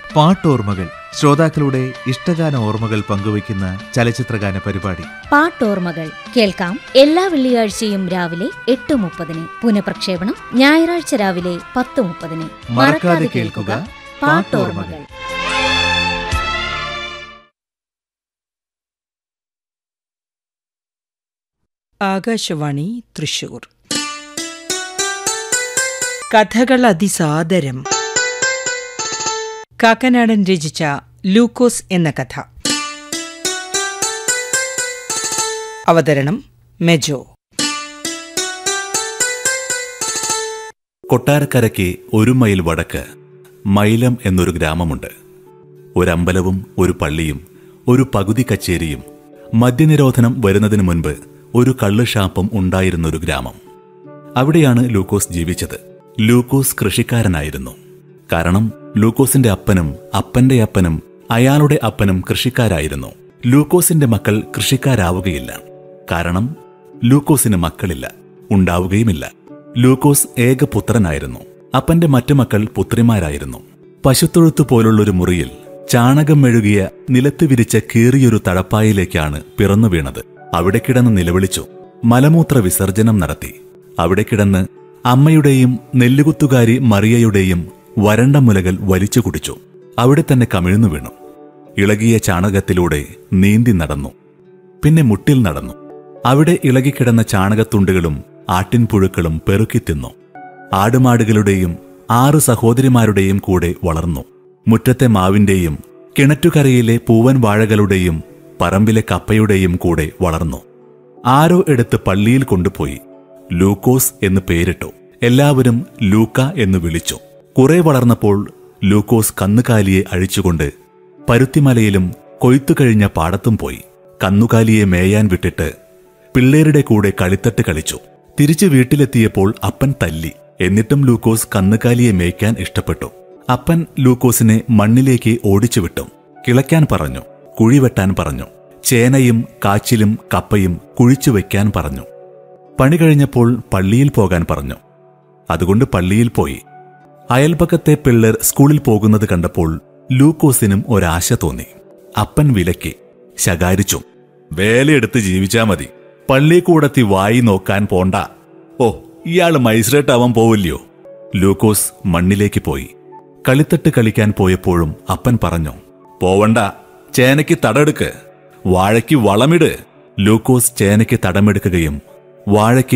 പാട്ടോർമ്മകൾ ശ്രോതാക്കളുടെ ഇഷ്ടഗാന ഓർമ്മകൾ പങ്കുവയ്ക്കുന്ന ചലച്ചിത്രഗാന പരിപാടി പാട്ടോർമ്മകൾ കേൾക്കാം എല്ലാ വെള്ളിയാഴ്ചയും രാവിലെ എട്ട് മുപ്പതിന് പുനഃപ്രക്ഷേപണം ഞായറാഴ്ച രാവിലെ പത്ത് മുപ്പതിന് മറക്കാതെ കേൾക്കുക പാട്ടോർമ്മകൾ ആകാശവാണി തൃശൂർ കഥകൾ അതിസാദരം കാക്കനാടൻ രചിച്ച ലൂക്കോസ് എന്ന കഥ അവതരണം മെജോ കൊട്ടാരക്കരയ്ക്ക് ഒരു മൈൽ വടക്ക് മൈലം എന്നൊരു ഗ്രാമമുണ്ട് ഒരമ്പലവും ഒരു പള്ളിയും ഒരു പകുതി കച്ചേരിയും മദ്യനിരോധനം വരുന്നതിന് മുൻപ് ഒരു കള്ള് ഷാപ്പും ഉണ്ടായിരുന്നൊരു ഗ്രാമം അവിടെയാണ് ലൂക്കോസ് ജീവിച്ചത് ലൂക്കോസ് കൃഷിക്കാരനായിരുന്നു കാരണം ലൂക്കോസിന്റെ അപ്പനും അപ്പന്റെ അപ്പനും അയാളുടെ അപ്പനും കൃഷിക്കാരായിരുന്നു ലൂക്കോസിന്റെ മക്കൾ കൃഷിക്കാരാവുകയില്ല കാരണം ലൂക്കോസിന് മക്കളില്ല ഉണ്ടാവുകയുമില്ല ലൂക്കോസ് ഏകപുത്രനായിരുന്നു അപ്പന്റെ മറ്റു മക്കൾ പുത്രിമാരായിരുന്നു പശുത്തൊഴുത്തു പോലുള്ളൊരു മുറിയിൽ ചാണകം മെഴുകിയ നിലത്ത് വിരിച്ച കീറിയൊരു തടപ്പായിലേക്കാണ് പിറന്നു വീണത് അവിടെ കിടന്ന് നിലവിളിച്ചു മലമൂത്ര വിസർജനം നടത്തി അവിടെ കിടന്ന് അമ്മയുടെയും നെല്ലുകുത്തുകാരി മറിയയുടെയും വരണ്ട മുലകൾ വലിച്ചു കുടിച്ചു അവിടെ തന്നെ കമിഴ്ന്നു വീണു ഇളകിയ ചാണകത്തിലൂടെ നീന്തി നടന്നു പിന്നെ മുട്ടിൽ നടന്നു അവിടെ ഇളകിക്കിടന്ന ചാണകത്തുണ്ടുകളും ആട്ടിൻപുഴുക്കളും പെറുക്കി തിന്നു ആടുമാടുകളുടെയും ആറ് സഹോദരിമാരുടെയും കൂടെ വളർന്നു മുറ്റത്തെ മാവിന്റെയും കിണറ്റുകരയിലെ പൂവൻ വാഴകളുടെയും പറമ്പിലെ കപ്പയുടെയും കൂടെ വളർന്നു ആരോ എടുത്ത് പള്ളിയിൽ കൊണ്ടുപോയി ലൂക്കോസ് എന്ന് പേരിട്ടു എല്ലാവരും ലൂക്ക എന്ന് വിളിച്ചു കുറെ വളർന്നപ്പോൾ ലൂക്കോസ് കന്നുകാലിയെ അഴിച്ചുകൊണ്ട് പരുത്തിമലയിലും കൊയ്ത്തു കഴിഞ്ഞ പാടത്തും പോയി കന്നുകാലിയെ മേയാൻ വിട്ടിട്ട് പിള്ളേരുടെ കൂടെ കളിത്തട്ട് കളിച്ചു തിരിച്ചു വീട്ടിലെത്തിയപ്പോൾ അപ്പൻ തല്ലി എന്നിട്ടും ലൂക്കോസ് കന്നുകാലിയെ മേയ്ക്കാൻ ഇഷ്ടപ്പെട്ടു അപ്പൻ ലൂക്കോസിനെ മണ്ണിലേക്ക് ഓടിച്ചു വിട്ടു കിളയ്ക്കാൻ പറഞ്ഞു കുഴി വെട്ടാൻ പറഞ്ഞു ചേനയും കാച്ചിലും കപ്പയും കുഴിച്ചു വയ്ക്കാൻ പറഞ്ഞു പണി കഴിഞ്ഞപ്പോൾ പള്ളിയിൽ പോകാൻ പറഞ്ഞു അതുകൊണ്ട് പള്ളിയിൽ പോയി അയൽപക്കത്തെ പിള്ളേർ സ്കൂളിൽ പോകുന്നത് കണ്ടപ്പോൾ ലൂക്കോസിനും ഒരാശ തോന്നി അപ്പൻ വിലക്കി ശകാരിച്ചു വേലയെടുത്ത് ജീവിച്ചാ മതി പള്ളിക്കൂടത്തി വായി നോക്കാൻ പോണ്ട ഓ ഇയാള് മൈസ്രേട്ടാവാൻ പോവില്ലയോ ലൂക്കോസ് മണ്ണിലേക്ക് പോയി കളിത്തട്ട് കളിക്കാൻ പോയപ്പോഴും അപ്പൻ പറഞ്ഞു പോവണ്ട ചേനയ്ക്ക് തടമെടുക്ക് വാഴയ്ക്ക് വളമിട് ലൂക്കോസ് ചേനയ്ക്ക് തടമെടുക്കുകയും വാഴയ്ക്ക്